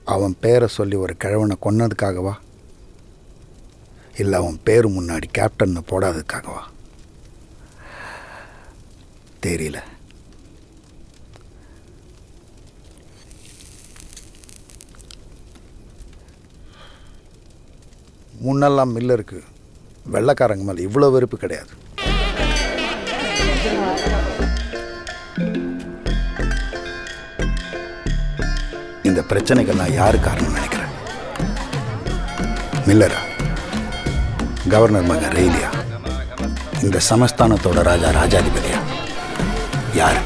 அவன் பேரை சொல்லி ஒரு கிழவனை கொன்னதுக்காகவா இல்லை அவன் பேர் முன்னாடி கேப்டன்னு போடாததுக்காகவா தெரியல முன்னெல்லாம் மில்லருக்கு வெள்ளைக்காரங்க மேலே இவ்வளோ வெறுப்பு கிடையாது இந்த பிரச்சனைக்கெல்லாம் யாரு காரணம் நினைக்கிறேன் மில்லரா கவர்னர் மகன் ரெய்லியா இந்த சமஸ்தானத்தோட ராஜா ராஜாதிபதியா யார்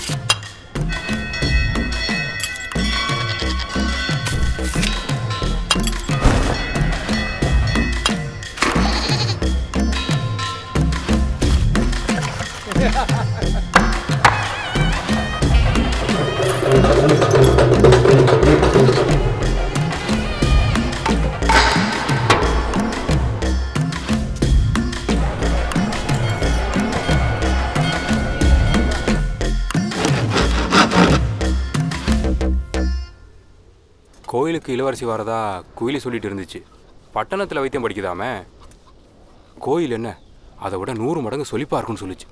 கோயிலுக்கு இளவரசி வரதா குயிலி சொல்லிட்டு இருந்துச்சு பட்டணத்தில் வைத்தியம் படிக்குதாமே கோயில் என்ன அதை விட நூறு மடங்கு சொல்லிப்பா இருக்குன்னு சொல்லுச்சு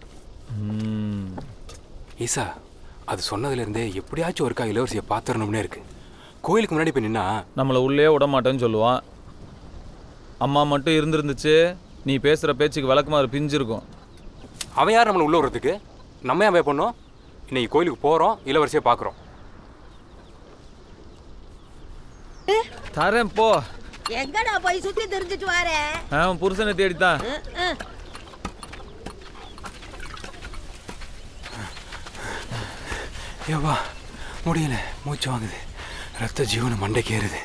ஈசா அது சொன்னதுலேருந்தே எப்படியாச்சும் ஒருக்கா இளவரசியை பார்த்துடணும்னே இருக்கு கோயிலுக்கு முன்னாடி போய் நின்னா நம்மளை உள்ளே விட மாட்டேன்னு சொல்லுவான் அம்மா மட்டும் இருந்திருந்துச்சு நீ பேசுகிற பேச்சுக்கு விளக்குமாறு பிஞ்சிருக்கும் அவன் யார் நம்மளை உள்ள விடுறதுக்கு நம்ம ஏன் பண்ணோம் இன்னைக்கு கோயிலுக்கு போகிறோம் இளவரசியை பார்க்குறோம் தரேன் போ எங்கடா போய் சுத்தி தெரிஞ்சிட்டு வாரே அவன் புருஷனை தேடித்தான் ஏவா முடியல மூச்சு வாங்குது ரத்த ஜீவனம் மண்டைக்கு ஏறுது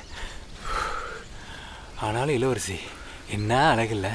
ஆனாலும் இளவரசி என்ன அழகில்ல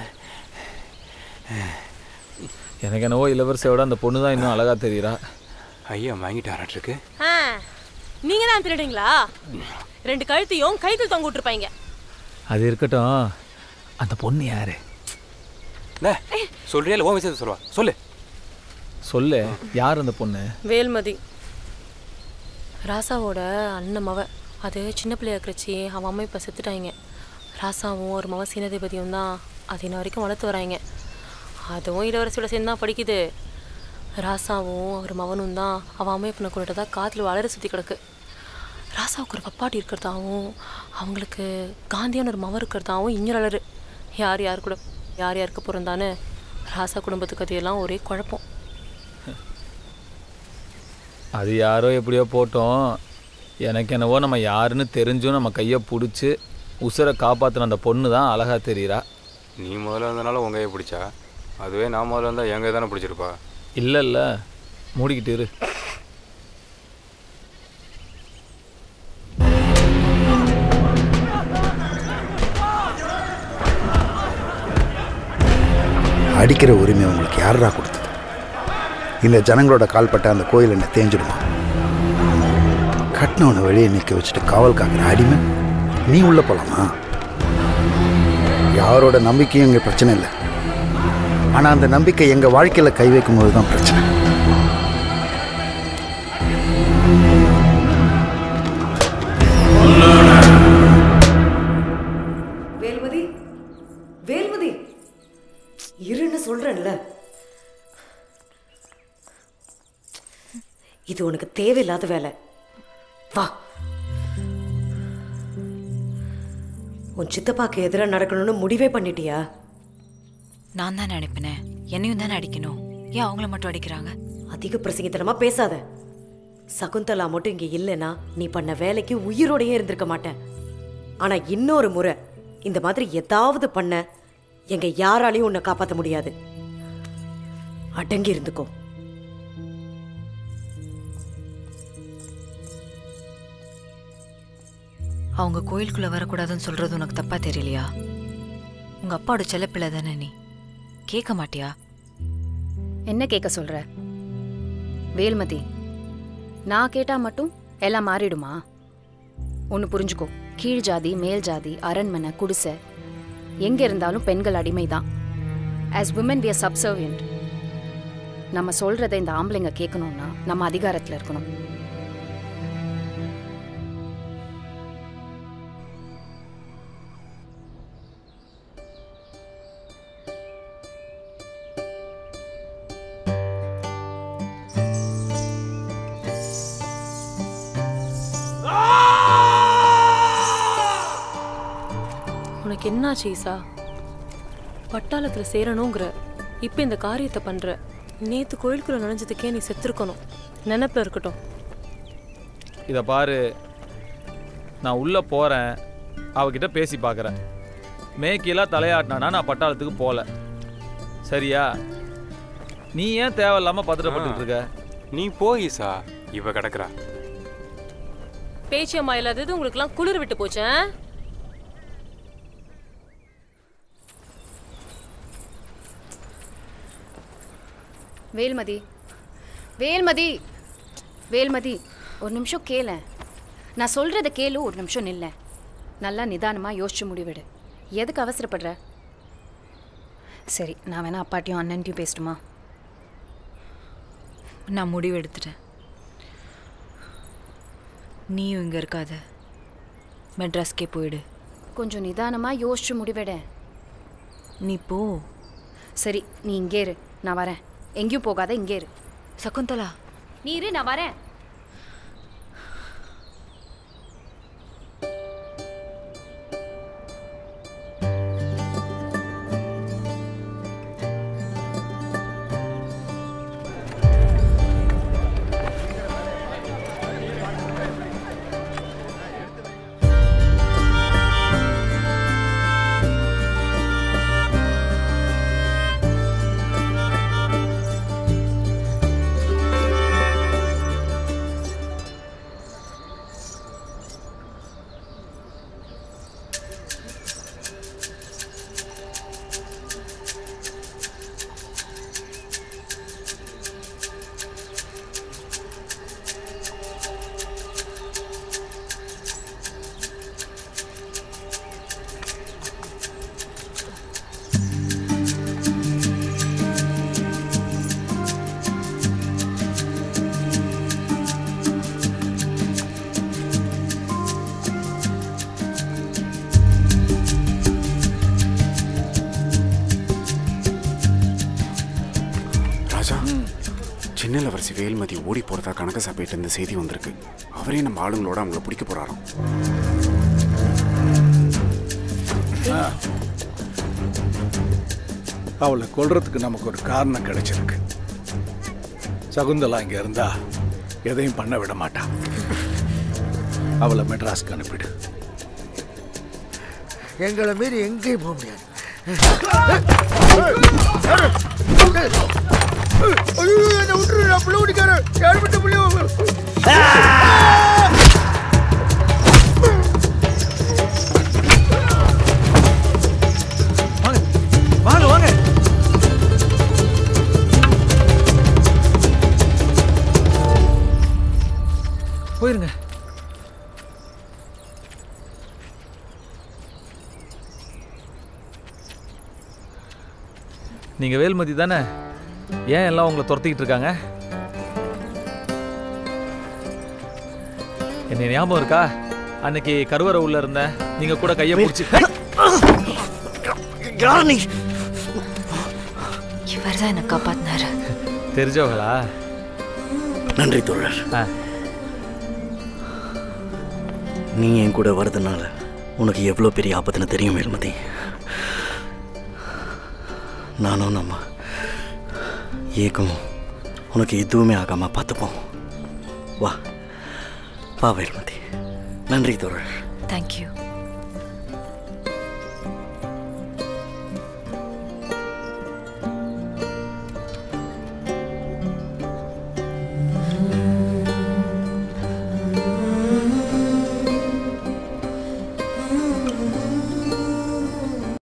எனக்கு என்னவோ இளவரசியோட அந்த பொண்ணு தான் இன்னும் அழகா தெரியுறா ஐயா வாங்கிட்டாராட்டிருக்கு ஆ நீங்க தான் திருடுங்களா ரெண்டு கழுத்தையும் கைத்தில் தொங்க விட்டுருப்பாங்க அது இருக்கட்டும் அந்த பொண்ணு யாரு சொல்றியா இல்லை ஓ விஷயத்தை சொல்லுவா சொல்லு சொல்லு யார் அந்த பொண்ணு வேல்மதி ராசாவோட அண்ணன் மவ அது சின்ன பிள்ளையா இருக்கிறச்சி அவன் அம்மா இப்போ செத்துட்டாங்க ராசாவும் ஒரு மவ சீனதிபதியும் தான் அது இன்ன வரைக்கும் வளர்த்து வராங்க அதுவும் இளவரசியோட சேர்ந்து தான் படிக்குது ராசாவும் அவர் மவனும் தான் அவன் அம்மா இப்போ கொண்டுட்டு தான் காற்றுல வளர சுற்றி கிடக்கு ராசாவுக்கு ஒரு பப்பாட்டி இருக்கிறதாவும் அவங்களுக்கு காந்தியான ஒரு மவ இருக்கிறதாவும் இன்னொரு அலறு யார் யார் கூட யார் யாருக்கு பிறந்தான்னு ராசா குடும்பத்து கதையெல்லாம் ஒரே குழப்பம் அது யாரோ எப்படியோ போட்டோம் எனக்கு என்னவோ நம்ம யாருன்னு தெரிஞ்சும் நம்ம கையை பிடிச்சி உசுரை காப்பாற்றின அந்த பொண்ணு தான் அழகா தெரியுறா நீ முதல்ல வந்தனால உங்க கையை பிடிச்சா அதுவே நான் முதல்ல வந்தால் எங்க தானே பிடிச்சிருப்பா இல்லை இல்லை மூடிக்கிட்டு இரு அடிக்கிற உரிமை உங்களுக்கு யாரா கொடுத்தது இந்த ஜனங்களோட கால்பட்ட அந்த கோயில் என்ன தேஞ்சிடுமா கட்டினவனை வெளியே நிற்க வச்சுட்டு காவல் காக்கிற அடிமை நீ உள்ள போலாமா யாரோட நம்பிக்கையும் இங்கே பிரச்சனை இல்லை ஆனால் அந்த நம்பிக்கை எங்கள் வாழ்க்கையில் கை வைக்கும் போது தான் பிரச்சனை வேல்மதி வேல்மதி இருன்னு சொல்றேன்ல இது உனக்கு தேவையில்லாத வேலை வா உன் சித்தப்பாக்கு எதிராக நடக்கணும்னு முடிவே பண்ணிட்டியா நான் தான் நினைப்பினேன் என்னையும் தானே அடிக்கணும் ஏன் அவங்கள மட்டும் அடிக்கிறாங்க அதிக பிரசங்கித்தனமா பேசாத சகுந்தலா மட்டும் இங்க இல்லைன்னா நீ பண்ண வேலைக்கு உயிரோடையே இருந்திருக்க மாட்டேன் ஆனா இன்னொரு முறை இந்த மாதிரி ஏதாவது பண்ண எங்க யாராலையும் உன்னை காப்பாற்ற முடியாது அடங்கி இருந்துக்கோ அவங்க கோயிலுக்குள்ள வரக்கூடாதுன்னு சொல்றது உனக்கு தப்பா தெரியலையா உங்க அப்பாவோட செல்லப்பிள்ளை தானே நீ கேட்க மாட்டியா என்ன கேட்க சொல்ற வேல்மதி நான் கேட்டா மட்டும் எல்லாம் மாறிடுமா ஒன்று புரிஞ்சுக்கோ கீழ் ஜாதி மேல் ஜாதி அரண்மனை குடிசை எங்க இருந்தாலும் பெண்கள் அடிமை தான் as women we are subservient நம்ம சொல்றதை இந்த ஆம்பளைங்க கேட்கணும்னா நம்ம அதிகாரத்தில் இருக்கணும் உனக்கு என்னாச்சு ஈசா பட்டாளத்தில் சேரணுங்கிற இப்போ இந்த காரியத்தை பண்ற நேத்து கோயிலுக்குள்ள நுழைஞ்சதுக்கே நீ செத்துருக்கணும் நினப்பில் இருக்கட்டும் இதை பாரு நான் உள்ளே போகிறேன் அவகிட்ட பேசி பார்க்குறேன் மேய்க்கெல்லாம் தலையாட்டினானா நான் பட்டாளத்துக்கு போகல சரியா நீ ஏன் தேவையில்லாமல் பத்திரப்பட்டு இருக்க நீ போ ஈசா இவ கிடக்குறா பேச்சியம்மா இல்லாதது உங்களுக்குலாம் குளிர் விட்டு போச்சே வேல்மதி வேல்மதி வேல்மதி ஒரு நிமிஷம் கேளேன் நான் சொல்கிறத கேளு ஒரு நிமிஷம் நில்ல நல்லா நிதானமாக யோசிச்சு முடிவெடு எதுக்கு அவசரப்படுற சரி நான் வேணா அப்பாட்டியும் அண்ணன்ட்டையும் பேசட்டுமா நான் முடிவு எடுத்துட்டேன் நீயும் இங்கே இருக்காத மெட்ராஸ்க்கே போயிடு கொஞ்சம் நிதானமாக யோசிச்சு முடிவெட நீ போ சரி நீ இங்கே இரு நான் வரேன் எங்கேயும் போகாத இங்கே இரு சகுந்தலா நீ இரு நான் வரேன் ராஜா சின்ன இளவரசி வேல்மதி ஓடி போறதா கணக்க சாப்பிட்டு இந்த செய்தி வந்திருக்கு அவரே நம்ம ஆளுங்களோட அவங்கள பிடிக்க போறாராம் அவளை கொல்றதுக்கு நமக்கு ஒரு காரணம் கிடைச்சிருக்கு சகுந்தலா இங்க இருந்தா எதையும் பண்ண விட மாட்டான் அவளை மெட்ராஸ்க்கு அனுப்பிடு எங்களை மீறி எங்கேயும் போக முடியாது ஐயோ என்னை விட்டுரு நான் பிள்ளை குடிக்காரன் யார் விட்டு பிள்ளை வாங்க வாங்க போயிருங்க நீங்க வேல்மதி தானே ஏன் எல்லாம் உங்களை துரத்திக்கிட்டு இருக்காங்க என்ன ஞாபகம் இருக்கா அன்னைக்கு கருவறை உள்ள இருந்தேன் நீங்க கூட கையை பிடிச்சி யார் இவர் தான் என்னை காப்பாத்தினாரு தெரிஞ்சவங்களா நன்றி தோழர் ஆ நீ என் கூட வரதுனால உனக்கு எவ்வளோ பெரிய ஆபத்துன்னு தெரியும் வேல்மதி நானும் நம்ம ஏக்கமும் உனக்கு எதுவுமே ஆகாம பார்த்துப்போம் வா வா வேல்மதி நன்றி தோழர் தேங்க்யூ